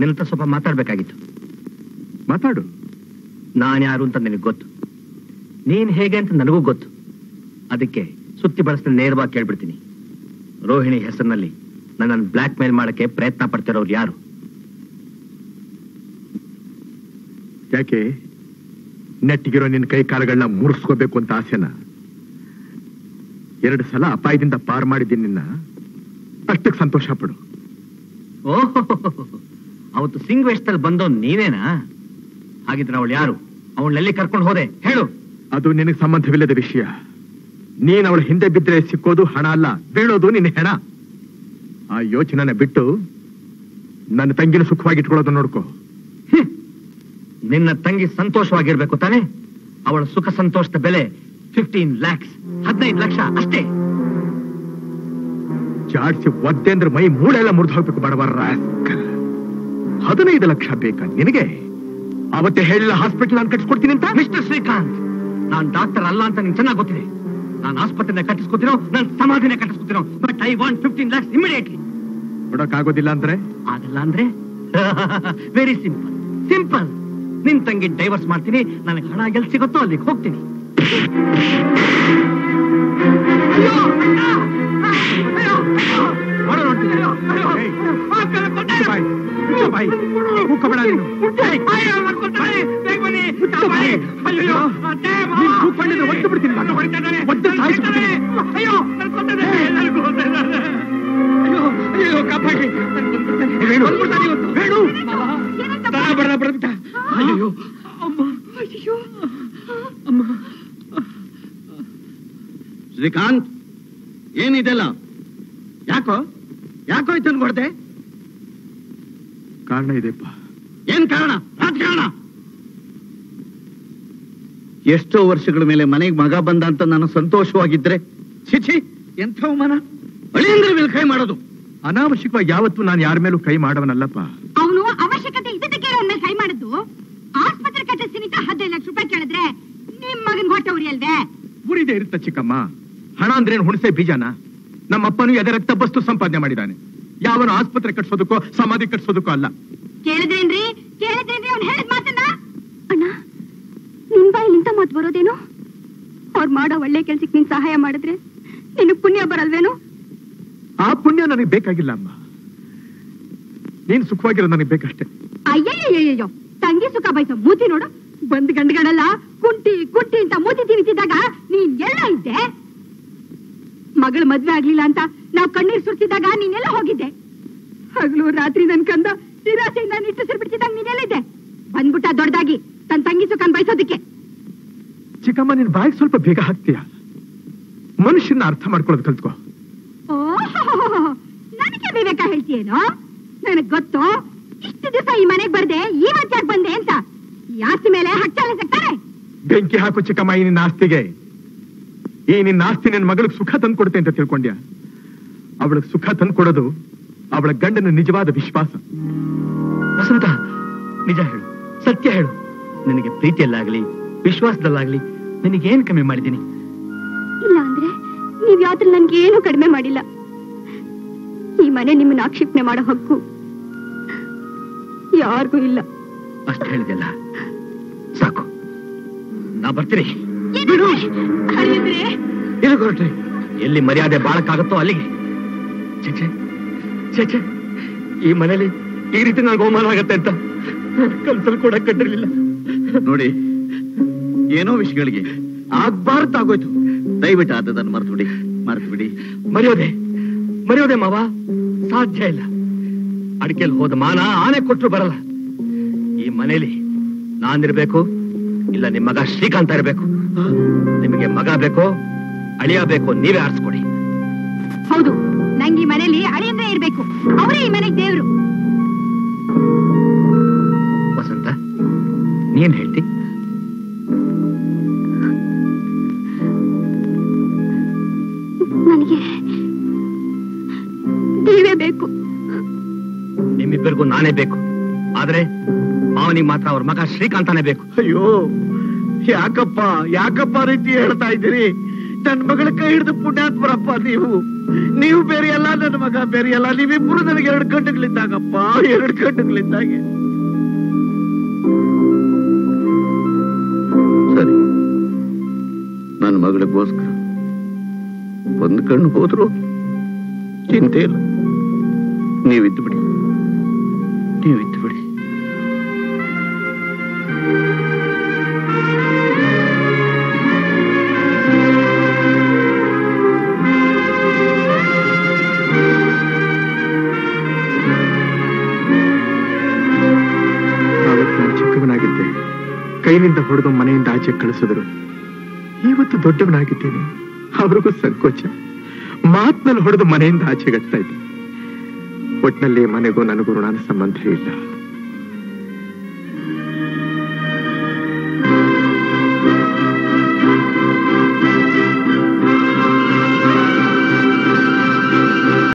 ನಿನ್ನ ಹತ್ರ ಸ್ವಲ್ಪ ಮಾತಾಡ್ಬೇಕಾಗಿತ್ತು ಮಾತಾಡು ನಾನು ಯಾರು ಅಂತ ನಿನಗೆ ಗೊತ್ತು ನೀನ್ ಹೇಗೆ ಅಂತ ನನಗೂ ಗೊತ್ತು ಅದಕ್ಕೆ ಸುತ್ತಿ ಬಳಸಿದ ನೇರವಾಗಿ ಕೇಳ್ಬಿಡ್ತೀನಿ ರೋಹಿಣಿ ಹೆಸರಿನಲ್ಲಿ ನನ್ನನ್ನು ಬ್ಲ್ಯಾಕ್ ಮೇಲ್ ಮಾಡಕ್ಕೆ ಪ್ರಯತ್ನ ಪಡ್ತಿರೋರು ಯಾರು ಯಾಕೆ ನೆಟ್ಟಿಗಿರೋ ನಿನ್ನ ಕೈ ಕಾಲುಗಳನ್ನ ಮುರಿಸ್ಕೋಬೇಕು ಅಂತ ಆಸೆನ ಎರಡು ಸಲ ಅಪಾಯದಿಂದ ಪಾರ್ ಮಾಡಿದ್ದೀನಿ ನಿನ್ನ ಅಷ್ಟಕ್ಕೆ ಸಂತೋಷ ಪಡು ಓಹೋ ಅವತ್ತು ಸಿಂಗ್ ವೇಷದಲ್ಲಿ ಬಂದವ್ ನೀವೇನಾ ಹಾಗಿದ್ರೆ ಅವಳು ಯಾರು ಅವಳನ್ನೆಲ್ಲಿ ಕರ್ಕೊಂಡು ಹೋದೆ ಹೇಳು ಅದು ನಿನಗೆ ಸಂಬಂಧವಿಲ್ಲದ ವಿಷಯ ನೀನ್ ಅವಳ ಹಿಂದೆ ಬಿದ್ದರೆ ಸಿಕ್ಕೋದು ಹಣ ಅಲ್ಲ ಬೀಳೋದು ನಿನ್ನ ಹೆಣ ಆ ಯೋಚನೆನ ಬಿಟ್ಟು ನನ್ನ ತಂಗಿನ ಸುಖವಾಗಿ ಇಟ್ಕೊಳ್ಳೋದು ನೋಡ್ಕೋ ಹ್ಮ್. ನಿನ್ನ ತಂಗಿ ಸಂತೋಷವಾಗಿರ್ಬೇಕು ತಾನೆ ಅವಳ ಸುಖ ಸಂತೋಷದ ಬೆಲೆ ಫಿಫ್ಟೀನ್ ಲ್ಯಾಕ್ಸ್ ಹದಿನೈದು ಲಕ್ಷ ಅಷ್ಟೇ ಜಾಡ್ಸಿ ಒದ್ದೆ ಅಂದ್ರೆ ಮೈ ಮೂಳೆ ಎಲ್ಲ ಮುರಿದು ಹೋಗ್ಬೇಕು ಬಡವರ ಹದಿನೈದು ಲಕ್ಷ ಬೇಕಾ ನಿನಗೆ ಅವತ್ತೇ ಹೇಳಿಲ್ಲ ಹಾಸ್ಪಿಟಲ್ ನಾನು ಕಟ್ಸ್ಕೊಡ್ತೀನಿ ಅಂತ ಮಿಸ್ಟರ್ ಶ್ರೀಕಾಂತ್ ನಾನ್ ಡಾಕ್ಟರ್ ಅಲ್ಲ ಅಂತ ನಿಂಗೆ ಚೆನ್ನಾಗಿ ಗೊತ್ತಿದೆ ನಾನು ಆಸ್ಪತ್ರೆನ ಕಟ್ಟಿಸ್ಕೊತೀನೋ ನಾನು ಸಮಾಧಿನ ಕಟ್ಟಿಸ್ಕೊತೀನೋ but I want fifteen lakhs immediately ಕೊಡಕ್ಕಾಗೋದಿಲ್ಲ ಅಂದ್ರೆ ಆಗಲ್ಲ ಅಂದ್ರೆ ವೆರಿ ಸಿಂಪಲ್ ಸಿಂಪಲ್ ನಿನ್ ತಂಗಿ ಡೈವರ್ಸ್ ಮಾಡ್ತೀನಿ ನನಗೆ ಹಣ ಎಲ್ಲಿ ಸಿಗುತ್ತೋ ಅಲ್ಲಿಗೆ ಹೋಗ್ತೀನಿ ಅಯ್ಯೋ, ಅಣ್ಣ! ಅಯ್ಯೋ, ಅಯ್ಯೋ! ಮಾಡೋ ನೋಡ್ತೀನಿ. ಅಯ್ಯೋ, ಅಯ್ಯೋ! ಏಯ್, ಆ ಕಡೆ ಕೊಟ್ಟೆ! ಮುಚ್ಚು ಬಾಯಿ, ಮುಚ್ಚು ಬಾಯಿ. ಕೂಗ್ಕೊಬೇಡ ನೀನು. ಏಯ್, ಅಯ್ಯೋ, ಮಾಡ್ಕೊಳ್ತಾನೆ! ಬೇಗ ಬನ್ನಿ! ಮುಚ್ಚು ಬಾಯಿ. ಅಯ್ಯೋ, ಅತ್ತೆ, ಬಾ! ನೀನ್ ಕೂಗ್ಕೊಂಡಿದ್ರೆ ಒದ್ದು ಬಿಡ್ತೀನಿ ನಾನು. ಹೊಡಿತಾ ಇದ್ದಾನೆ. ಒದ್ದು ಸಾಯಿಸ್ಬಿಡ್ತೀನಿ. ಅಯ್ಯೋ ನನ್ ಕೊಟ್ಟಿದೆ ಎಲ್ಲರಿಗೂ ಹೋಗ್ತಾ ಇದ್ದಾನೆ. ಅಯ್ಯೋ ಅಯ್ಯೋ ಕಾಪಾಡಿ ನನ್ ಕೊಂದ್ಬಿಡ್ತಾನೆ. ವೇಣು. ಕೊಂದ್ಬಿಡ್ತಾನೆ ಇವತ್ತು. ವೇಣು. ದನ ಬಡ ಬಡ್ಬಿಟ್ಟ. ಅಯ್ಯೋ ಅಮ್ಮ ಅಯ್ಯೋ ಅಮ್ಮ ಶ್ರೀಕಾಂತ್ ಏನಿದೆಲ್ಲ ಯಾಕೋ ಯಾಕೋ ಇದನ್ನು ಕೊಡ್ದೆ ಕಾರಣ ಇದೆಪ್ಪ ಏನ್ ಕಾರಣ ರಾಜಕಾರಣ ಎಷ್ಟೋ ವರ್ಷಗಳ ಮೇಲೆ ಮನೆಗೆ ಮಗ ಬಂದ ಅಂತ ನಾನು ಸಂತೋಷವಾಗಿದ್ರೆ ಚಿಚಿ ಎಂಥ ಅವಮಾನ ಅಳಿಯಂದ್ರ ಮೇಲೆ ಕೈ ಮಾಡೋದು ಅನಾವಶ್ಯಕವಾಗಿ ಯಾವತ್ತೂ ನಾನು ಯಾರ ಮೇಲೂ ಕೈ ಮಾಡವನಲ್ಲಪ್ಪ ಅವನು ಅವಶ್ಯಕತೆ ಇದ್ದಕ್ಕೆ ಅವನ ಮೇಲೆ ಕೈ ಮಾಡಿದ್ದು ಆಸ್ಪತ್ರೆ ಕಟ್ಟಿಸ್ತೀನಿ ಅಂತ ಹದಿನೈದು ಲಕ್ಷ ರೂಪಾಯಿ ಕೇಳಿದ್ರೆ ನಿಮ್ ಮಗನ್ ಹೊಟ್ಟೆ ಉರಿ ಅಲ್ವೇ ಉರಿದೆ ಇರುತ್ತ ಚಿಕ್ಕಮ್ಮ ಹಣ ಅಂದ್ರೇನು ಹುಣಸೆ ಬೀಜನ ನಮ್ಮ ಅಪ್ಪನು ಎದೆ ರಕ್ತ ಬಸ್ತು ಸಂಪಾದನೆ ಮಾಡಿದ್ದಾನೆ ಯಾವನು ಆಸ್ಪತ್ರೆ ಕಟ್ಸೋದಕ್ಕೋ ಸಮಾಧಿ ಕಟ್ಸೋದಕ್ಕೋ ಅಲ್ಲ ಕೇಳಿದ್ರೇನ್ರಿ ಕೇಳಿದ್ರೇನ್ರಿ ಅವ್ನು ಹೇಳಿದ ಮಾತನ್ನ ಅಣ್ಣ ನಿನ್ ಬಾಯಿ ನಿಂತ ಮಾತು ಬರೋದೇನು ಅವ್ರು ಮಾಡೋ ಒಳ್ಳೆ ಕೆಲ್ಸಕ್ಕೆ ನೀನ್ ಸಹಾಯ ಮಾಡಿದ್ರೆ ನಿನಗ್ ಪುಣ್ಯ ಬರಲ್ವೇನು ಆ ಪುಣ್ಯ ನನಗೆ ಬೇಕಾಗಿಲ್ಲ ಅಮ್ಮ ನೀನ್ ಸುಖವಾಗಿರೋ ನನಗೆ ಬೇಕಷ್ಟೇ ಅಯ್ಯಯ್ಯಯ್ಯಯ್ಯೋ ತಂಗಿ ಸುಖ ಬಯಸೋ ಮೂತಿ ನೋಡು ಬಂದ್ ಗಂಡುಗಳೆಲ್ಲ ಕುಂಟಿ ಕುಂಟಿ ಅಂತ ಮೂತಿ ತಿವಿತಿದ್ದಾಗ ನೀನ್ ಎಲ್ಲ ಇದ್ದೆ ಮಗಳು ಮದ್ವೆ ಆಗ್ಲಿಲ್ಲ ಅಂತ ನಾವ್ ಕಣ್ಣೀರ್ ಸುರ್ತಿದ್ದಾಗ ನೀನೆಲ್ಲ ಹೋಗಿದ್ದೆ ಹಗಲು ರಾತ್ರಿ ನನ್ ಕಂದ ನಿರಾಸೆಯಿಂದ ನಿಟ್ಟುಸಿರು ಬಿಡ್ತಿದ್ದಾಗ ನೀನೆಲ್ಲಿದ್ದೆ ಬಂದ್ಬಿಟ್ಟ ದೊಡ್ಡದಾಗಿ ತನ್ ತಂಗಿ ಸುಖನ್ ಬಯಸೋದಕ್ಕೆ ಚಿಕ್ಕಮ್ಮ ನಿನ್ ಬಾಯಿಗೆ ಸ್ವಲ್ಪ ಬೇಗ ಹಾಕ್ತೀಯ ಮನುಷ್ಯನ ಅರ್ಥ ಮಾಡ್ಕೊಳ್ಳೋದು ಕಲ್ತ್ಕೋ ಓಹೋ ನನಗೆ ವಿವೇಕ ಹೇಳ್ತೀಯೇನೋ ನನಗ್ ಗೊತ್ತು ಇಷ್ಟು ದಿವಸ ಈ ಮನೆಗ್ ಬರ್ದೆ ಈ ಮಧ್ಯಾಹ್ನ ಬಂದೆ ಅಂತ ಈ ಆಸ್ತಿ ಮೇಲೆ ಹಚ್ಚಾಲೆ ಸಿಗ್ತಾರೆ ಬೆಂಕಿ ಹಾಕು ಚಿಕ್ಕಮ್ಮ ಈ ನಿನ್ನ ಆಸ್ತಿಗೆ ಈ ನಿನ್ನ ಆಸ್ತಿ ನಿನ್ನ ಮಗಳಿಗೆ ಸುಖ ತಂದು ಕೊಡುತ್ತೆ ಅಂತ ತಿಳ್ಕೊಂಡ್ಯ ಅವಳಿಗೆ ಸುಖ ತಂದು ಕೊಡೋದು ಅವಳ ಗಂಡನ ನಿಜವಾದ ವಿಶ್ವಾಸ ವಸಂತ ನಿಜ ಹೇಳು ಸತ್ಯ ಹೇಳು ನಿನಗೆ ಪ್ರೀತಿಯಲ್ಲಾಗ್ಲಿ ವಿಶ್ವಾಸದಲ್ಲಾಗ್ಲಿ ನಿನಗೇನ್ ಕಮ್ಮಿ ಮಾಡಿದ್ದೀನಿ ಇಲ್ಲ ಅಂದ್ರೆ ನೀವ್ ಯಾವ್ದ್ರಲ್ಲಿ ನನ್ಗೆ ಏನು ಕಡಿಮೆ ಮಾಡಿಲ್ಲ ಈ ಮನೆ ನಿಮ್ಮನ್ನ ಆಕ್ಷೇಪಣೆ ಮಾಡೋ ಹಕ್ಕು ಯಾರಿಗೂ ಇಲ್ಲ ಅಷ್ಟು ಹೇಳಿದೆಲ್ಲ ಸಾಕು ನಾ ಬರ್ತೀನಿ ಎಲ್ಲಿ ಹೊರಟ್ರಿ ಎಲ್ಲಿ ಮರ್ಯಾದೆ ಬಾಳಕ್ಕಾಗತ್ತೋ ಅಲ್ಲಿಗೆ ಚೇಚೆ ಚೇಚೆ ಈ ಮನೇಲಿ ಈ ರೀತಿ ನನಗೆ ಅವಮಾನ ಆಗತ್ತೆ ಅಂತ ಕನ್ಸಲ್ ಕೂಡ ಕಟ್ಟಿರ್ಲಿಲ್ಲ ನೋಡಿ ಏನೋ ವಿಷಯಗಳಿಗೆ ಆಗ್ಬಾರ್ದಾಗೋಯ್ತು ದಯವಿಟ್ಟು ಆದದನ್ನು ಮರ್ತು ಬಿಡಿ ಮರ್ತು ಬಿಡಿ ಮರೆಯೋದೆ ಮರೆಯೋದೆ ಮಾವ ಸಾಧ್ಯ ಇಲ್ಲ ಅಡಿಕೆಲ್ ಹೋದ ಮಾನ ಆನೆ ಕೊಟ್ರು ಬರಲ್ಲ ಈ ಮನೇಲಿ ನಾನಿರ್ಬೇಕು ಇಲ್ಲ ನಿಮ್ ಮಗ ಶ್ರೀಕಾಂತ ಇರ್ಬೇಕು ನಿಮಗೆ ಮಗ ಬೇಕೋ ಅಳಿಯ ಬೇಕೋ ನೀವೇ ಆರಿಸ್ಕೊಡಿ ಹೌದು ನಂಗೆ ಈ ಮನೇಲಿ ಅಳಿಯಂದ್ರೆ ಇರ್ಬೇಕು ಅವರೇ ಈ ಮನೆಗೆ ದೇವ್ರು ವಸಂತ ನೀನ್ ಹೇಳ್ತಿ ನನಗೆ ನೀವೇ ಬೇಕು ನಿಮ್ಮಿಬ್ಬರಿಗೂ ನಾನೇ ಬೇಕು ಆದ್ರೆ ಮಾವನಿಗೆ ಮಾತ್ರ ಅವ್ರ ಮಗ ಶ್ರೀಕಾಂತನೇ ಬೇಕು ಅಯ್ಯೋ ಯಾಕಪ್ಪ ಯಾಕಪ್ಪ ರೀತಿ ಹೇಳ್ತಾ ಇದ್ದೀರಿ ನನ್ನ ಮಗಳ ಕೈ ಹಿಡಿದು ಪುಣ್ಯಾತ್ಮರಪ್ಪ ನೀವು ನೀವು ಬೇರೆ ಅಲ್ಲ ನನ್ನ ಮಗ ಬೇರೆ ಅಲ್ಲ ನೀವಿಬ್ರು ನನಗೆ ಎರಡು ಕಣ್ಣುಗಳಿದ್ದಾಗಪ್ಪ ಎರಡು ಕಣ್ಣುಗಳಿದ್ದಾಗೆ ಸರಿ ನನ್ನ ಮಗಳಿಗೋಸ್ಕರ ಒಂದು ಕಣ್ಣು ಹೋದ್ರು ಚಿಂತೆ ಇಲ್ಲ ನೀವಿದ್ದು ಬಿಡಿ ನೀವಿದ್ದು ಬಿಡಿ ಅವತ್ತು ನಾನು ಚಿಕ್ಕವನಾಗಿದ್ದೆ ಕೈನಿಂದ ಹೊಡೆದು ಮನೆಯಿಂದ ಆಚೆ ಕಳಿಸಿದ್ರು ಇವತ್ತು ದೊಡ್ಡವನಾಗಿದ್ದೇನೆ ಅವ್ರಿಗೂ ಸಂಕೋಚ ಮಾತ್ನಲ್ಲಿ ಹೊಡೆದು ಮನೆಯಿಂದ ಆಚೆಗಟ್ತಾ ಇದ್ದೆ ಒಟ್ನಲ್ಲಿ ಮನೆಗೂ ನನಗೂ ಋಣಾನ ಸಂಬಂಧ ಇಲ್ಲ